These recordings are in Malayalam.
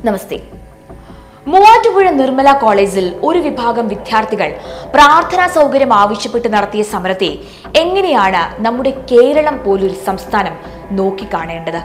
നമസ്തേ മൂവാറ്റുപുഴ നിർമ്മല കോളേജിൽ ഒരു വിഭാഗം വിദ്യാർത്ഥികൾ പ്രാർത്ഥനാ സൗകര്യം ആവശ്യപ്പെട്ട് നടത്തിയ സമരത്തെ എങ്ങനെയാണ് നമ്മുടെ കേരളം പോലൊരു സംസ്ഥാനം നോക്കിക്കാണേണ്ടത്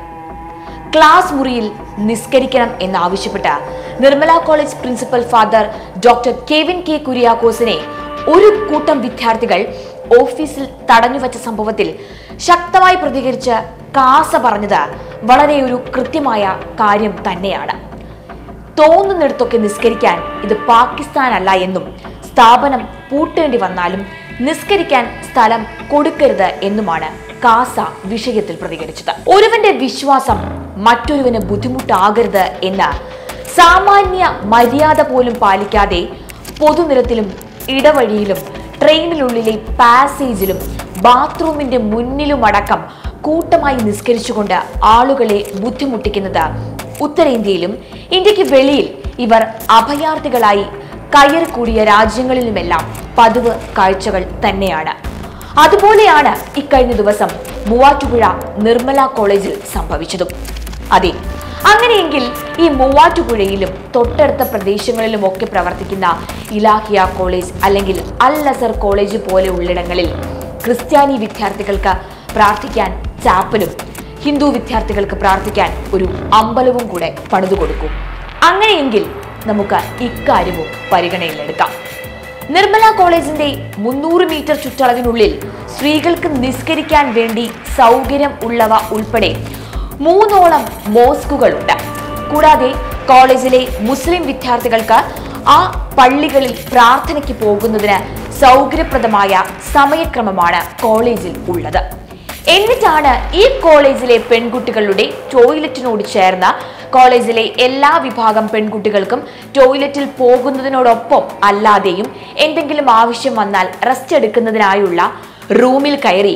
ക്ലാസ് മുറിയിൽ നിസ്കരിക്കണം എന്നാവശ്യപ്പെട്ട Nirmala college principal father doctor Kevin K കുര്യാക്കോസിനെ ഒരു കൂട്ടം വിദ്യാർത്ഥികൾ ഓഫീസിൽ തടഞ്ഞുവച്ച സംഭവത്തിൽ ശക്തമായി പ്രതികരിച്ച് കാസ പറഞ്ഞത് വളരെ ഒരു കൃത്യമായ കാര്യം തന്നെയാണ് തോന്നുന്നിടത്തൊക്കെ നിസ്കരിക്കാൻ ഇത് പാകിസ്ഥാൻ അല്ല എന്നും സ്ഥാപനം പൂട്ടേണ്ടി വന്നാലും നിസ്കരിക്കാൻ സ്ഥലം കൊടുക്കരുത് എന്നുമാണ് കാസ വിഷയത്തിൽ പ്രതികരിച്ചത് ഒരുവന്റെ വിശ്വാസം മറ്റൊരുവന് ബുദ്ധിമുട്ടാകരുത് എന്ന് സാമാന്യ മര്യാദ പോലും പാലിക്കാതെ പൊതുനിരത്തിലും ഇടവഴിയിലും ട്രെയിനിനുള്ളിലെ പാസേജിലും ബാത്റൂമിന്റെ മുന്നിലുമടക്കം കൂട്ടമായി നിസ്കരിച്ചുകൊണ്ട് ആളുകളെ ബുദ്ധിമുട്ടിക്കുന്നത് ഉത്തരേന്ത്യയിലും ഇന്ത്യക്ക് വെളിയിൽ ഇവർ അഭയാർത്ഥികളായി കയറിക്കൂടിയ രാജ്യങ്ങളിലുമെല്ലാം പതിവ് കാഴ്ചകൾ തന്നെയാണ് അതുപോലെയാണ് ഇക്കഴിഞ്ഞ ദിവസം മൂവാറ്റുപുഴ നിർമ്മല കോളേജിൽ സംഭവിച്ചതും അതെ അങ്ങനെയെങ്കിൽ ഈ മൂവാറ്റുപുഴയിലും തൊട്ടടുത്ത പ്രദേശങ്ങളിലും ഒക്കെ പ്രവർത്തിക്കുന്ന ഇലാഹിയ കോളേജ് അല്ലെങ്കിൽ അൽ നസർ കോളേജ് പോലെ ഉള്ളിടങ്ങളിൽ ക്രിസ്ത്യാനി വിദ്യാർത്ഥികൾക്ക് പ്രാർത്ഥിക്കാൻ ചാപ്പലും ഹിന്ദു വിദ്യാർത്ഥികൾക്ക് പ്രാർത്ഥിക്കാൻ ഒരു അമ്പലവും കൂടെ പണിതു കൊടുക്കും അങ്ങനെയെങ്കിൽ നമുക്ക് ഇക്കാര്യവും പരിഗണനയിലെടുക്കാം നിർമ്മല കോളേജിന്റെ മുന്നൂറ് മീറ്റർ ചുറ്റളവിനുള്ളിൽ സ്ത്രീകൾക്ക് നിസ്കരിക്കാൻ വേണ്ടി സൗകര്യം ഉള്ളവ ഉൾപ്പെടെ മൂന്നോളം മോസ്കുകളുണ്ട് കൂടാതെ കോളേജിലെ മുസ്ലിം വിദ്യാർത്ഥികൾക്ക് ആ പള്ളികളിൽ പ്രാർത്ഥനയ്ക്ക് പോകുന്നതിന് സൗകര്യപ്രദമായ സമയക്രമമാണ് കോളേജിൽ ഉള്ളത് എന്നിട്ടാണ് ഈ കോളേജിലെ പെൺകുട്ടികളുടെ ടോയ്ലറ്റിനോട് ചേർന്ന് കോളേജിലെ എല്ലാ വിഭാഗം പെൺകുട്ടികൾക്കും ടോയ്ലറ്റിൽ പോകുന്നതിനോടൊപ്പം അല്ലാതെയും എന്തെങ്കിലും ആവശ്യം വന്നാൽ റെസ്റ്റ് എടുക്കുന്നതിനായുള്ള റൂമിൽ കയറി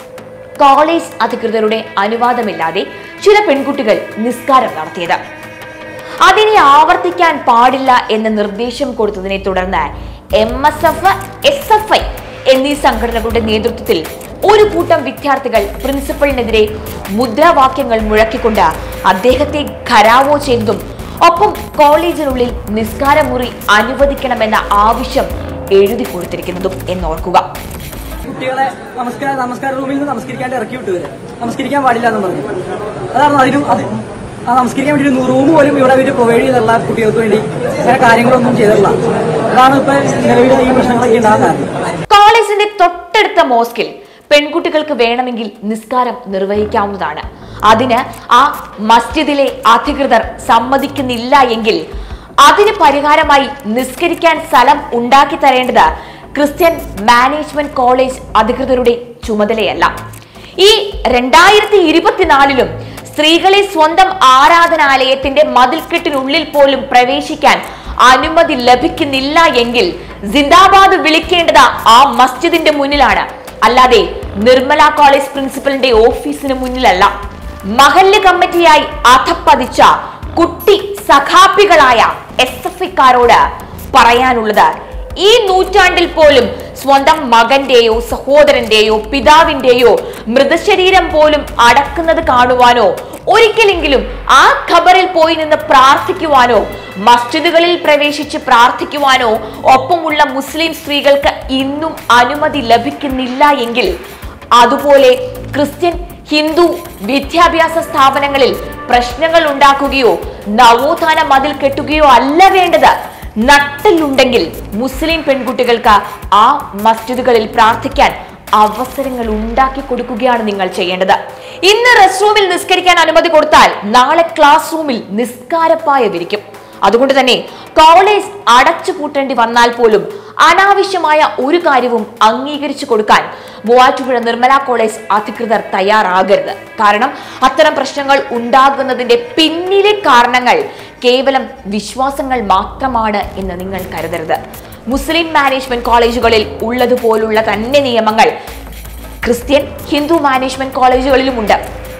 കോളേജ് അധികൃതരുടെ അനുവാദമില്ലാതെ ചില പെൺകുട്ടികൾ നിസ്കാരം നടത്തിയത് അതിനെ ആവർത്തിക്കാൻ പാടില്ല എന്ന നിർദ്ദേശം കൊടുത്തതിനെ തുടർന്ന് M S F S F I എന്നീ സംഘടനകളുടെ നേതൃത്വത്തിൽ ഒരു കൂട്ടം വിദ്യാർത്ഥികൾ പ്രിൻസിപ്പലിനെതിരെ മുദ്രാവാക്യങ്ങൾ മുഴക്കിക്കൊണ്ട് അദ്ദേഹത്തെ ഖരാവോ ചെയ്തതും ഒപ്പം കോളേജിനുള്ളിൽ നിസ്കാരമുറി അനുവദിക്കണമെന്ന ആവശ്യം എഴുതി കൊടുത്തിരിക്കുന്നതും എന്നോർക്കുക കുട്ടികളെ നമസ്കാര നമസ്കാര റൂമിൽ നിന്ന് നമസ്കരിക്കാണ്ട് ഇറക്കി വിട്ടു വരെ നമസ്കരിക്കാൻ പാടില്ല എന്ന് പറഞ്ഞു അതാണ് അതിനും അത് ആ നമസ്കരിക്കാൻ വേണ്ടി ഒരു റൂം പോലും ഇവിടെ അവർ പ്രൊവൈഡ് ചെയ്തിട്ടുള്ള കുട്ടികൾക്ക് വേണ്ടി അങ്ങനെ കാര്യങ്ങളൊന്നും ചെയ്തിട്ടില്ല അതാണ് ഇപ്പൊ നിലവിൽ ഈ പ്രശ്നങ്ങളൊക്കെ ഉണ്ടാകാൻ കാരണം കോളേജിന്റെ തൊട്ടടുത്ത മോസ്കിൽ പെൺകുട്ടികൾക്ക് വേണമെങ്കിൽ നിസ്കാരം നിർവഹിക്കാവുന്നതാണ് അതിന് ആ മസ്ജിദിലെ അധികൃതർ സമ്മതിക്കുന്നില്ല എങ്കിൽ അതിന് പരിഹാരമായി നിസ്കരിക്കാൻ സ്ഥലം ഉണ്ടാക്കി തരേണ്ടത് ക്രിസ്ത്യൻ മാനേജ്മെന്റ് കോളേജ് അധികൃതരുടെ ചുമതലയല്ല ഈ രണ്ടായിരത്തി ഇരുപത്തിനാലിലും സ്ത്രീകളെ സ്വന്തം ആരാധനാലയത്തിന്റെ മതിൽക്കെട്ടിനുള്ളിൽ പോലും പ്രവേശിക്കാൻ അനുമതി ലഭിക്കുന്നില്ല എങ്കിൽ സിന്ദാബാദ് വിളിക്കേണ്ടത് ആ മസ്ജിദിന്റെ മുന്നിലാണ് അല്ലാതെ നിർമ്മല കോളേജ് പ്രിൻസിപ്പലിന്റെ ഓഫീസിന് മുന്നിലല്ല മഹല്ല് കമ്മിറ്റിയായി അധപ്പതിച്ച കുട്ടി സഖാപ്പികളായ എസ് എഫ് ഐക്കാരോട് പറയാനുള്ളത് ഈ നൂറ്റാണ്ടിൽ പോലും സ്വന്തം മകന്റെയോ സഹോദരന്റെയോ പിതാവിന്റെയോ മൃതശരീരം പോലും അടക്കുന്നത് കാണുവാനോ ഒരിക്കലെങ്കിലും ആ ഖബറിൽ പോയി നിന്ന് പ്രാർത്ഥിക്കുവാനോ മസ്ജിദുകളിൽ പ്രവേശിച്ച് പ്രാർത്ഥിക്കുവാനോ ഒപ്പമുള്ള മുസ്ലിം സ്ത്രീകൾക്ക് ഇന്നും അനുമതി ലഭിക്കുന്നില്ല എങ്കിൽ അതുപോലെ ക്രിസ്ത്യൻ ഹിന്ദു വിദ്യാഭ്യാസ സ്ഥാപനങ്ങളിൽ പ്രശ്നങ്ങൾ ഉണ്ടാക്കുകയോ നവോത്ഥാന മതിൽ കെട്ടുകയോ അല്ല വേണ്ടത് നട്ടിലുണ്ടെങ്കിൽ മുസ്ലിം പെൺകുട്ടികൾക്ക് ആ മസ്ജിദുകളിൽ പ്രാർത്ഥിക്കാൻ അവസരങ്ങൾ ഉണ്ടാക്കി കൊടുക്കുകയാണ് നിങ്ങൾ ചെയ്യേണ്ടത് ഇന്ന് റെസ്റ്റ് റൂമിൽ നിസ്കരിക്കാൻ അനുമതി കൊടുത്താൽ നാളെ ക്ലാസ് റൂമിൽ നിസ്കാരപ്പായ വിരിക്കും അതുകൊണ്ട് തന്നെ കോളേജ് അടച്ചു പൂട്ടേണ്ടി വന്നാൽ പോലും അനാവശ്യമായ ഒരു കാര്യവും അംഗീകരിച്ചു കൊടുക്കാൻ മൂവാറ്റുപുഴ നിർമ്മല കോളേജ് അധികൃതർ തയ്യാറാകരുത് കാരണം അത്തരം പ്രശ്നങ്ങൾ ഉണ്ടാകുന്നതിന്റെ പിന്നിലെ കാരണങ്ങൾ കേവലം വിശ്വാസങ്ങൾ മാത്രമാണ് എന്ന് നിങ്ങൾ കരുതരുത് മുസ്ലിം മാനേജ്മെന്റ് കോളേജുകളിൽ ഉള്ളതുപോലുള്ള തന്നെ നിയമങ്ങൾ ക്രിസ്ത്യൻ ഹിന്ദു മാനേജ്മെന്റ് കോളേജുകളിലുമുണ്ട്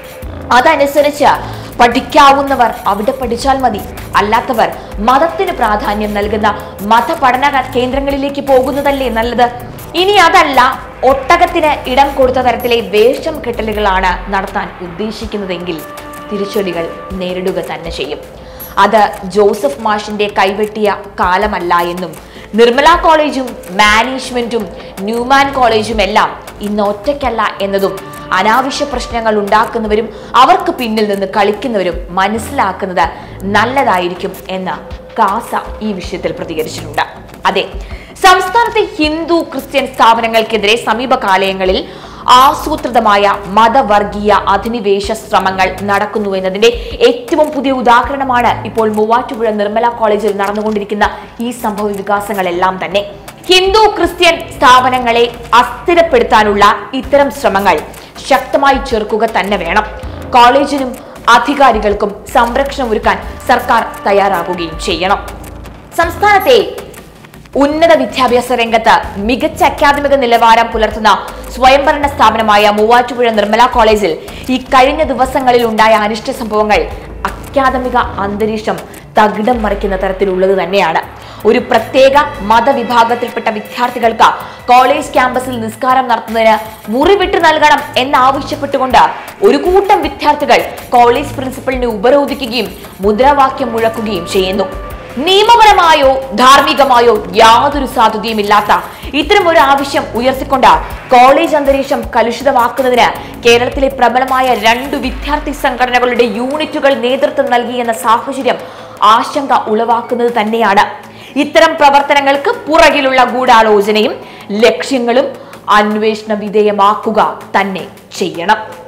അതനുസരിച്ച് പഠിക്കാവുന്നവർ അവിടെ പഠിച്ചാൽ മതി അല്ലാത്തവർ മതത്തിന് പ്രാധാന്യം നൽകുന്ന മതപഠന കേന്ദ്രങ്ങളിലേക്ക് പോകുന്നതല്ലേ നല്ലത് ഇനി അതല്ല ഒട്ടകത്തിന് ഇടം കൊടുത്ത തരത്തിലെ വേഷം കെട്ടലുകളാണ് നടത്താൻ ഉദ്ദേശിക്കുന്നതെങ്കിൽ തിരിച്ചടികൾ നേരിടുക തന്നെ ചെയ്യും അത് ജോസഫ് മാഷിന്റെ കൈവെട്ടിയ കാലമല്ല എന്നും നിർമ്മല കോളേജും മാനേജ്മെന്റും ന്യൂമാൻ കോളേജും എല്ലാം ഇന്ന് ഒറ്റയ്ക്കല്ല എന്നതും അനാവശ്യ പ്രശ്നങ്ങൾ ഉണ്ടാക്കുന്നവരും അവർക്ക് പിന്നിൽ നിന്ന് കളിക്കുന്നവരും മനസ്സിലാക്കുന്നത് നല്ലതായിരിക്കും എന്ന് കാസ ഈ വിഷയത്തിൽ പ്രതികരിച്ചിട്ടുണ്ട് അതെ സംസ്ഥാനത്തെ ഹിന്ദു ക്രിസ്ത്യൻ സ്ഥാപനങ്ങൾക്കെതിരെ സമീപകാലങ്ങളിൽ ആസൂത്രിതമായ മതവർഗീയ അധിനിവേശ ശ്രമങ്ങൾ നടക്കുന്നു എന്നതിന്റെ ഏറ്റവും പുതിയ ഉദാഹരണമാണ് ഇപ്പോൾ മൂവാറ്റുപുഴ നിർമ്മല കോളേജിൽ നടന്നുകൊണ്ടിരിക്കുന്ന ഈ സംഭവ വികാസങ്ങളെല്ലാം തന്നെ ഹിന്ദു ക്രിസ്ത്യൻ സ്ഥാപനങ്ങളെ അസ്ഥിരപ്പെടുത്താനുള്ള ഇത്തരം ശ്രമങ്ങൾ ശക്തമായി ചെറുക്കുക തന്നെ വേണം കോളേജിനും അധികാരികൾക്കും സംരക്ഷണം ഒരുക്കാൻ സർക്കാർ തയ്യാറാകുകയും ചെയ്യണം സംസ്ഥാനത്തെ ഉന്നത വിദ്യാഭ്യാസ രംഗത്ത് മികച്ച അക്കാദമിക നിലവാരം പുലർത്തുന്ന സ്വയംഭരണ സ്ഥാപനമായ മൂവാറ്റുപുഴ നിർമ്മല കോളേജിൽ ഈ കഴിഞ്ഞ ദിവസങ്ങളിൽ ഉണ്ടായ അനിഷ്ട സംഭവങ്ങൾ അക്കാദമിക അന്തരീക്ഷം തകിടം മറിക്കുന്ന തരത്തിലുള്ളത് തന്നെയാണ് ഒരു പ്രത്യേക മതവിഭാഗത്തിൽപ്പെട്ട വിദ്യാർത്ഥികൾക്ക് കോളേജ് ക്യാമ്പസിൽ നിസ്കാരം നടത്തുന്നതിന് മുറിവിട്ട് നൽകണം എന്നാവശ്യപ്പെട്ടുകൊണ്ട് ഒരു കൂട്ടം വിദ്യാർത്ഥികൾ കോളേജ് പ്രിൻസിപ്പലിനെ ഉപരോധിക്കുകയും മുദ്രാവാക്യം മുഴക്കുകയും ചെയ്യുന്നു നിയമപരമായോ ധാർമ്മികമായോ യാതൊരു സാധ്യതയുമില്ലാത്ത ഇത്തരം ഒരു ആവശ്യം ഉയർത്തിക്കൊണ്ട് കോളേജ് അന്തരീക്ഷം കലുഷിതമാക്കുന്നതിന് കേരളത്തിലെ പ്രബലമായ രണ്ടു വിദ്യാർത്ഥി സംഘടനകളുടെ യൂണിറ്റുകൾ നേതൃത്വം നൽകിയെന്ന സാഹചര്യം ആശങ്ക ഉളവാക്കുന്നത് തന്നെയാണ് ഇത്തരം പ്രവർത്തനങ്ങൾക്ക് പുറകിലുള്ള ഗൂഢാലോചനയും ലക്ഷ്യങ്ങളും അന്വേഷണ വിധേയമാക്കുക തന്നെ ചെയ്യണം